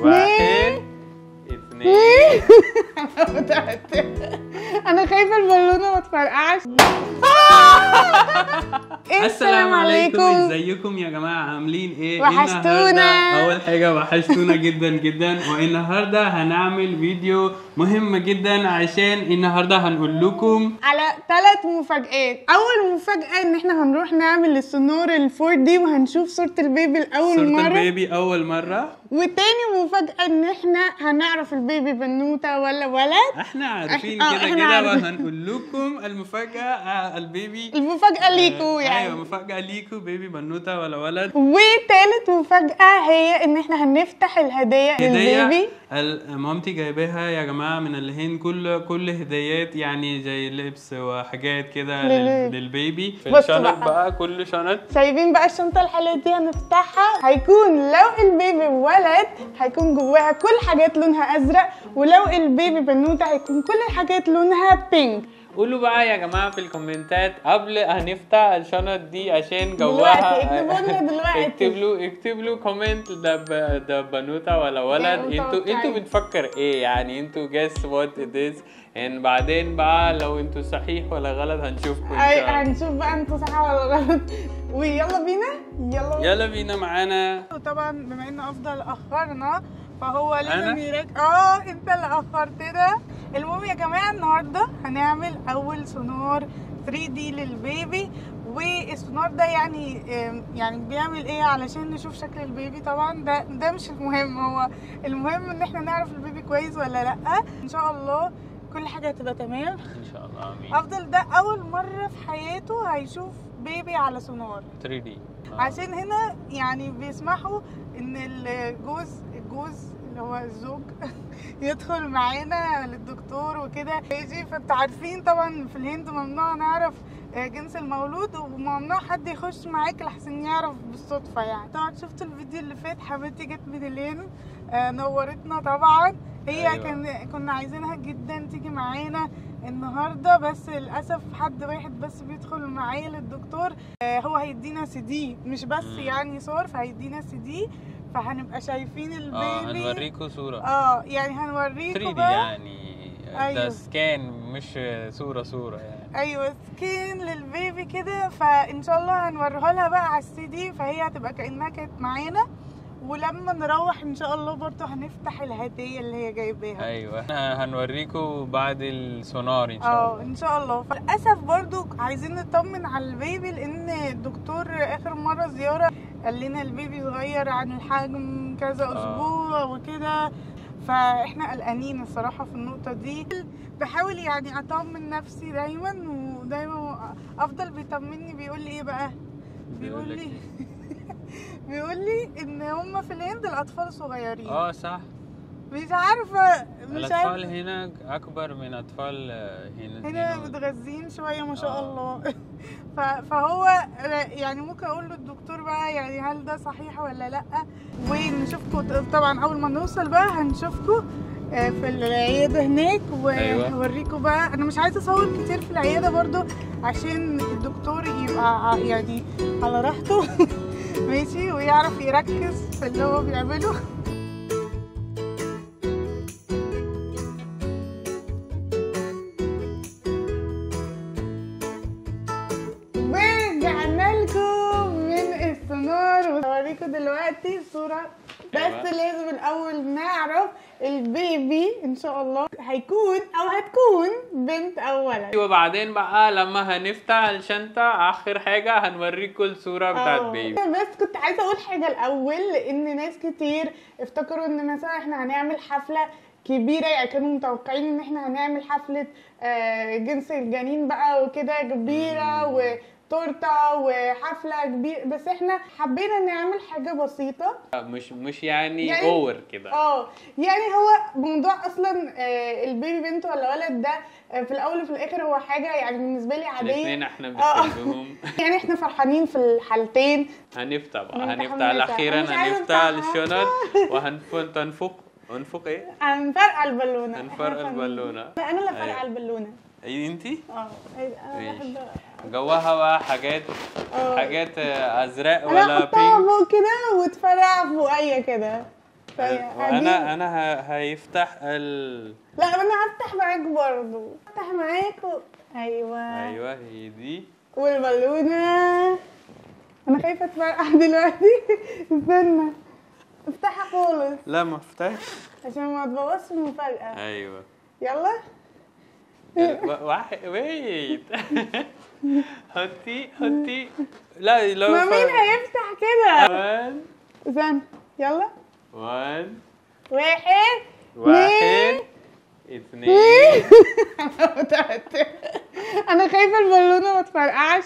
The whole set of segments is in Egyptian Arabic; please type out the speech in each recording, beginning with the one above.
واحد اثنين انا خايفه البالونه ما تفرقعش السلام عليكم ازيكم يا جماعه عاملين ايه وحشتونا. النهاردة اول حاجه وحشتونا جدا جدا والنهارده هنعمل فيديو مهم جدا عشان النهارده هنقول لكم على ثلاث مفاجآت اول مفاجاه ان احنا هنروح نعمل السونار الفور دي وهنشوف صوره البيبي لاول صورة مره البيبي اول مره وتاني مفاجاه ان احنا هنعرف البيبي بنوته ولا ولد احنا عارفين آه، كده إحنا كده عارفين. وهنقول لكم المفاجاه آه، البيبي المفاجاه ليكوا آه، يعني ايوه مفاجاه ليكوا بيبي بنوته ولا ولد وتالت مفاجاه هي ان احنا هنفتح الهديه للبيبي هدية ال- مامتي جايباها يا جماعة من الهند كل كل هديات يعني زي لبس وحاجات كده لل- لل- للبيبي في بصوا الشنط بقى. بقى كل شنط سايبين بقى الشنطه الحلوه دي هنفتحها هيكون لو البيبي ولد هيكون جواها كل حاجات لونها ازرق ولو البيبي بنوته هيكون كل الحاجات لونها بينك قولوا بقى يا جماعة في الكومنتات قبل هنفتح الشنط دي عشان دلوقتي، جواها اكتبوا لنا دلوقتي. اكتب له اكتب له كومنت ده ب- ده بنوتة ولا ولد يعني انتوا متوقعين. انتوا بتفكر ايه يعني انتوا guess what it is and بعدين بقى لو انتوا صحيح ولا غلط هنشوفكم ان اي شاء الله هنشوف بقى انتوا صح ولا غلط ويلا بينا يلا بينا. يلا بينا معانا وطبعا بما ان افضل اخرنا فهو أنا؟ لازم يراك اه انت اللي اخرتنا المهم يا جماعه النهارده هنعمل اول سونار 3 دي للبيبي والسونار ده يعني آم، يعني بيعمل ايه علشان نشوف شكل البيبي طبعا ده ده مش المهم هو المهم ان احنا نعرف البيبي كويس ولا لا ان شاء الله كل حاجه هتبقى تمام ان شاء الله امين افضل ده اول مره في حياته هيشوف بيبي على سونار 3 دي عشان هنا يعني بيسمحوا ان الجوز الجوز اللي هو الزوج يدخل معانا للدكتور وكده يجي فانتوا عارفين طبعا في الهند ممنوع نعرف آه، جنس المولود وممنوع حد يخش معاك لحسن يعرف بالصدفة يعني طبعا شفت الفيديو اللي فات حبيبتي جت من الهند آه، نورتنا طبعا هي أيوة. كان كنا عايزينها جدا تيجي معانا النهارده بس للاسف حد واحد بس بيدخل معايا للدكتور آه، هو هيدينا سي دي مش بس مم. يعني صور فهيدينا سي دي فهنبقى شايفين اه البيبي هنوريكم صورة اه يعني 3 هنوريكم دي بقى يعني أيوة. ده سكان مش صورة صورة يعني ايوه سكين للبيبي كده فان شاء الله هنوريها لها بقى على السي دي فهي هتبقى كانها كانت معانا ولما نروح ان شاء الله برضه هنفتح الهديه اللي هي جايباها ايوه احنا هنوريكم بعد السونار ان شاء اه الله ان شاء الله للاسف برضو عايزين نطمن على البيبي لان الدكتور اخر مره زياره قال لنا البيبي صغير عن الحجم كذا آه. اسبوع وكده فاحنا قلقانين الصراحه في النقطه دي بحاول يعني اطمن نفسي دايما ودايما افضل بيطمني بيقول لي ايه بقى بيقول بيقول لك لي بيقول لي ان هم في الهند الاطفال صغيرين اه صح مش عارفه مش الاطفال عارفه هنا اكبر من اطفال آه، هنا هنا متغذين شويه ما شاء آه. الله ف- فهو يعني ممكن اقول للدكتور بقى يعني هل ده صحيح ولا لا ونشوفكم طبعا اول ما نوصل بقى هنشوفكم آه، في العياده هناك أيوة. وهوريكم بقى انا مش عايزه اصور كتير في العياده برضو عشان الدكتور يبقى ع- يعني على راحته ماشي ويعرف يركز في اللي هو بيعمله ورجعنا لكم من السونار وهوريكم دلوقتي صورة بس أيوة. لازم الأول نعرف البيبي إن شاء الله هيكون أو هتكون بنت أو ولد وبعدين بقى لما هنفتح الشنطة اخر حاجة هنوريكم الصورة بتاعت آه. بيبي بس كنت عايزة أقول حاجة الأول لأن ناس كتير افتكروا إن مثلا إحنا هنعمل حفلة كبيرة يعني كانوا متوقعين إن إحنا هنعمل حفلة آه، جنس الجنين بقى وكده كبيرة وتورته وحفلة كبيرة بس إحنا حبينا نعمل حاجة بسيطة مش مش يعني يعني- اوفر كده اه يعني هو موضوع اصلا آه، البيبي بنت ولا ولد ده آه، في الاول وفي الاخر هو حاجه يعني بالنسبه لي عاديه الاثنين احنا آه. بنحبهم يعني احنا فرحانين في الحالتين هنفتح بقى نفتح هنفتح ونفتح. اخيرا مش عايزة هنفتح أفتحها. الشنط وهنفق انفق ايه؟ هنفرقع البالونه هنفرقع إحنا فن- البالونة. لا انا اللي فرقع أيوة. البالونه اي انتي؟ اه انا ماشي. بحب جواها بقى حاجات آه. حاجات آه، ازرق انا ولا احطها بينك فوق كده وتفرقع فوقيا كده انا انا ه- هيفتح ال لا انا هفتح معاك برضو هفتح معاك و... ايوه ايوه هي دي والبالونه انا خايفه اتفرقع دلوقتي استنى افتحها خالص لا ما فتحش عشان ما تبوظش المفاجاه ايوه يلا و- واحد ويت حطي حطي لا لو ما مين هيفتح كده 1 استنى يلا 1 واحد واحد اثنين انا متوترة. انا خايفه البالونه ما تفرقعش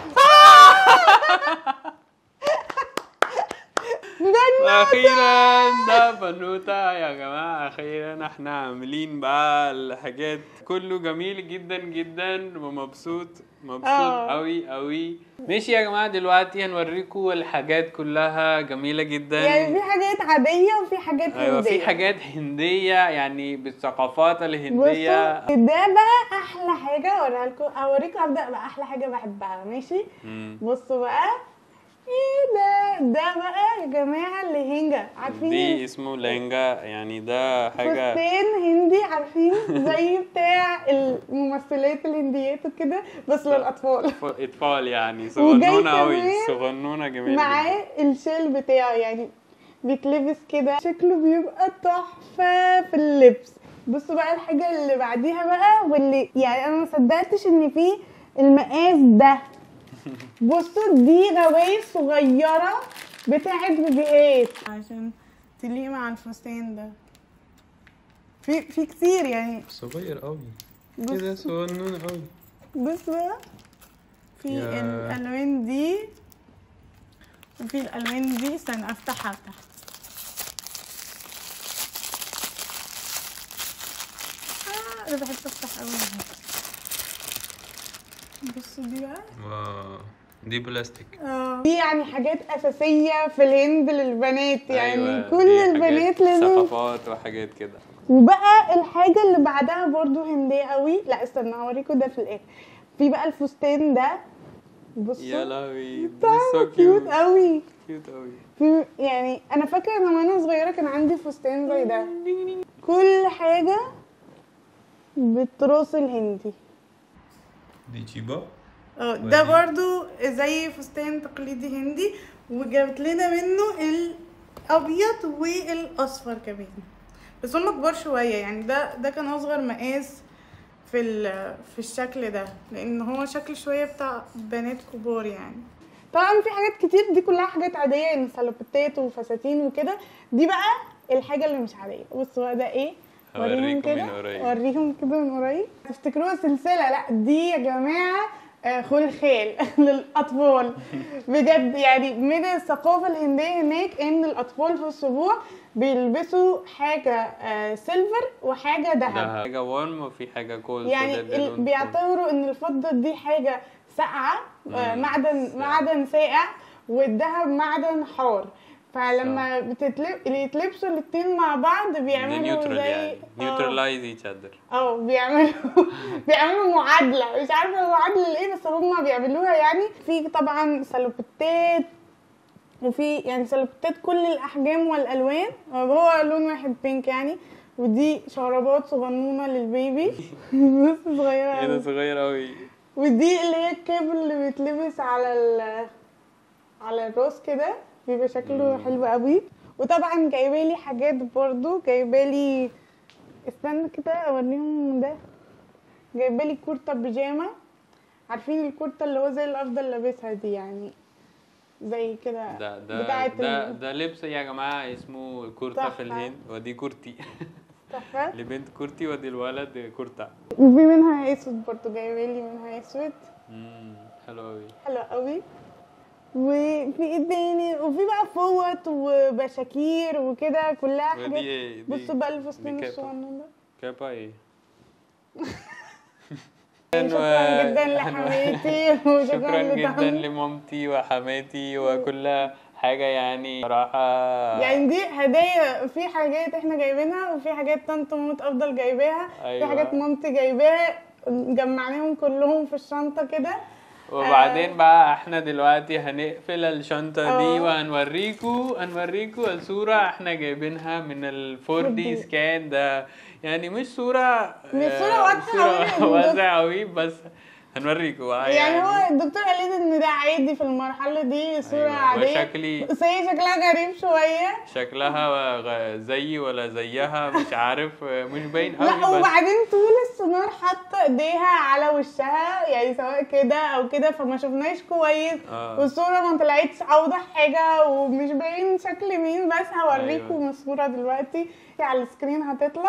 ده واخيرا ده بنوتة يا جماعة اخيرا احنا عاملين بقى الحاجات كله جميل جدا جدا ومبسوط مبسوط آه. قوي قوي ماشي يا جماعة دلوقتي هنوريكم الحاجات كلها جميلة جدا يعني في حاجات عاديه وفي حاجات ايوه في هندية. حاجات هندية يعني بالثقافات الهندية بصوا ده بقى احلى حاجه اوريها لكم اوريكم ابدا باحلى حاجه بحبها ماشي مم. بصوا بقى ايه ده ده بقى يا جماعه اللهنجه عارفين دي اسمه لهنجا يعني ده حاجة فستان هندي عارفين زي بتاع الممثلات الهنديات وكده بس للاطفال اطفال يعني وجاي صغنونة قوي كمان صغنونة جميلة جدا. معاه الشيل بتاعه يعني بيتلبس كده شكله بيبقى تحفة في اللبس بصوا بقى الحاجة اللي بعديها بقى واللي يعني انا ما صدقتش ان في المقاس ده بصوا دي غوايش صغيرة بتاعت بيبيات عشان تليق مع الفستان ده في في كتير يعني صغير قوي بص. كده صغنون قوي بص بقى في يا. الالوان دي وفي الالوان دي استنى افتحها افتح آه انا بحب افتح قوي بصوا دي بقى واو دي بلاستيك اه دي يعني حاجات اساسيه في الهند للبنات يعني أيوة، كل دي البنات حاجات لازم ثقافات وحاجات كده وبقى الحاجة اللي بعدها برضو هندية قوي لا استنى هوريكم ده في الاخر في بقى الفستان ده بصوا يا لهوي دي طعمه سو كيوت كيوت قوي كيوت قوي في يعني انا فاكره ان وانا صغيره كان عندي فستان زي ده كل حاجه بالتراث الهندي دي تشيبا اه ده برضو زي فستان تقليدي هندي وجابت لنا منه الابيض والاصفر كمان بس هم كبار شويه يعني ده ده كان اصغر مقاس في ال- في الشكل ده لان هو شكل شويه بتاع بنات كبار يعني طبعا في حاجات كتير دي كلها حاجات عاديه يعني سلوبتات وفساتين وكده دي بقى الحاجه اللي مش عاديه بصوا بقى ده ايه وريهم هوريكم كده من قريب. وريهم كده من قريب تفتكروها سلسله لا دي يا جماعه آه، خلخال للاطفال بجد يعني من الثقافه الهنديه هناك ان الاطفال في الاسبوع بيلبسوا حاجه آه، سيلفر وحاجه ده ذهب حاجة وارم وفي حاجة كولد يعني ال- بيعتبروا ان الفضه دي حاجه ساقعه آه، مم. معدن ساقع. معدن ساقع والذهب معدن حار فلما بتتلب... يتلبسوا الاتنين مع بعض بيعملوا نيوترال زي يعني آه. نيوترلايز ايتش اذر اه بيعملوا بيعملوا معادلة مش عارفة معادلة لايه بس هما بيعملوها يعني في طبعا سلوبتات وفي يعني سلوبتات كل الأحجام والألوان هو لون واحد بينك يعني ودي شرابات صغنونة للبيبي بس صغيرة ايه ده أوي. صغير قوي ودي اللي هي الكاب اللي بيتلبس على ال على الراس كده بيبقى شكله مم. حلو قوي وطبعا جايبالي حاجات برضو جايبالي استنى كده اوريهم ده جايبالي كورتة بيجامة عارفين الكورتة اللي هو زي اللي افضل لابسها دي يعني زي كده ده ده بتاعت ده ال- ده لبس يا جماعة اسمه كورتا تحفة. في الهند ودي كورتي تحفة لبنت كورتي ودي الولد كورتا وفي منها اسود برضو جايبالي منها اسود مم، حلو قوي حلو قوي وفي ايه تاني وفي بقى فوط وبشاكير وكده كلها ودي حاجات ايه دي بصوا بقى الفستان دي كابة. الصغنن ده كابا ايه شكرا جدا لحماتي وشكرا شكرا جدا لطعمي لمامتي وحماتي وكل حاجة يعني صراحة يعني دي هدايا في حاجات احنا جايبينها وفي حاجات طنط موت افضل جايباها في أيوة. حاجات مامتي جايباها جمعناهم كلهم في الشنطه كده وبعدين بقى احنا دلوقتي هنقفل الشنطة دي آه. وهنوريكو هنوريكو الصورة احنا جايبينها من ال 4 دي 4D. سكان ده يعني مش صورة مش آه، صورة واضحة صورة أوي. واضحة أوي بس هنوريكو بقى يعني هو الدكتور قال لي ان ده عادي في المرحله دي صوره أيوة، عاديه وشكلي- بس هي شكلها غريب شويه شكلها غ- زي ولا زيها مش عارف مش باين قوي لا بس وبعدين طول السونار حاطه ايديها على وشها يعني سواء كده او كده فما شفناش كويس آه. والصوره ما طلعتش اوضح حاجه ومش باين شكل مين بس هوريكم أيوة. الصوره دلوقتي يعني على السكرين هتطلع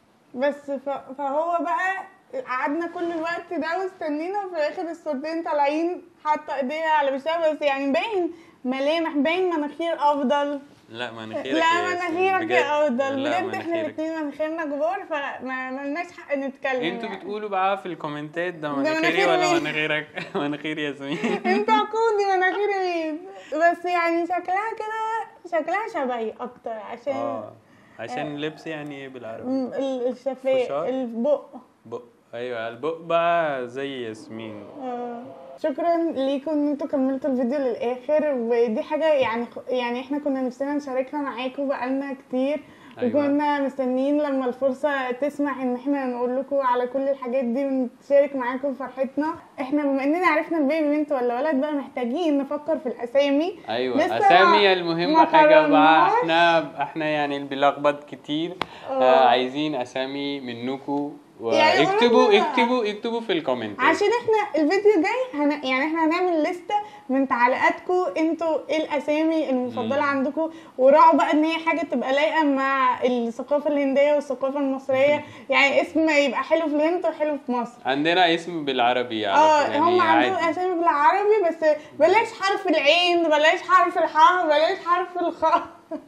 بس ف- فهو بقى قعدنا كل الوقت ده واستنينا وفي الاخر الصورتين طالعين حاطه ايديها على وشها بس يعني باين ملامح باين مناخير افضل لا مناخيرك لا يا ياسمين، مناخيرك بجد. يا افضل لا بجد احنا مناخيرك. الاثنين مناخيرنا كبار فما ملناش حق نتكلم انتوا يعني. بتقولوا بقى في الكومنتات ده ده مناخيري مناخير ولا مين؟ مناخيرك مناخير ياسمين انت عقودي مناخير مين بس يعني شكلها كده شكلها شبهي اكتر عشان اه عشان لبس يعني ايه بالعربي م- ال- الشفايف فشار؟ البق بق ايوه البق بقى زي ياسمين آه. شكرا ليكم ان انتوا كملتوا الفيديو للاخر ودي حاجه يعني يعني احنا كنا نفسنا نشاركها معاكم بقالنا كتير أيوة. وكنا مستنيين لما الفرصه تسمح ان احنا نقول لكم على كل الحاجات دي ونشارك معاكم فرحتنا احنا بما اننا عرفنا البيبي بنت ولا ولد بقى محتاجين نفكر في الاسامي ايوه لسه اسامي ما- المهمه ما حاجه بقى قررناش. احنا احنا يعني اللي بيلخبط كتير آه. آه عايزين اسامي منكم يعني واكتبوا قولوا- اكتبوا اكتبوا في الكومنتات عشان احنا الفيديو جاي هن... يعني احنا هنعمل لستة من تعليقاتكم انتوا ايه الاسامي المفضله مم. عندكم وراعوا بقى ان هي حاجه تبقى لايقه مع الثقافه الهنديه والثقافه المصريه يعني اسم يبقى حلو في الهند وحلو في مصر عندنا اسم بالعربي على اه يعني هم عندهم عادي. اسامي بالعربي بس بلاش حرف العين بلاش حرف الحاء بلاش حرف الخاء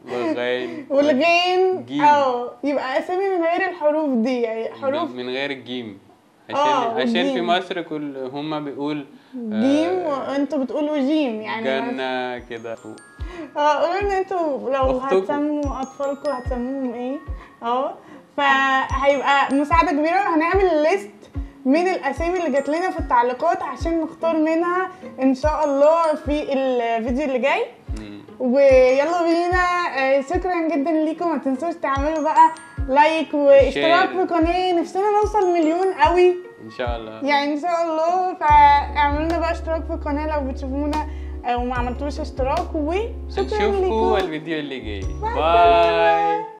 والغين والغين جيم. اه يبقى اسامي من غير الحروف دي يعني حروف من غير الجيم عشان آه، عشان في والجيم. مصر كل هم بيقول جيم آه، وانتوا بتقولوا جيم يعني جنة كده اه قولوا لنا انتوا لو أختكم. هتسموا اطفالكم هتسموهم ايه اه فهيبقى مساعده كبيره وهنعمل ليست من الاسامي اللي جات لنا في التعليقات عشان نختار منها ان شاء الله في الفيديو اللي جاي مم. ويلا بينا آه، شكرا جدا ليكم ما تنسوش تعملوا بقى لايك واشتراك شير. في قناه نفسنا نوصل مليون قوي ان شاء الله يعني ان شاء الله فاعملوا لنا بقى اشتراك في القناه لو بتشوفونا آه، وما عملتوش اشتراك وشكرا نشوفكم لكم الفيديو اللي جاي باي. باي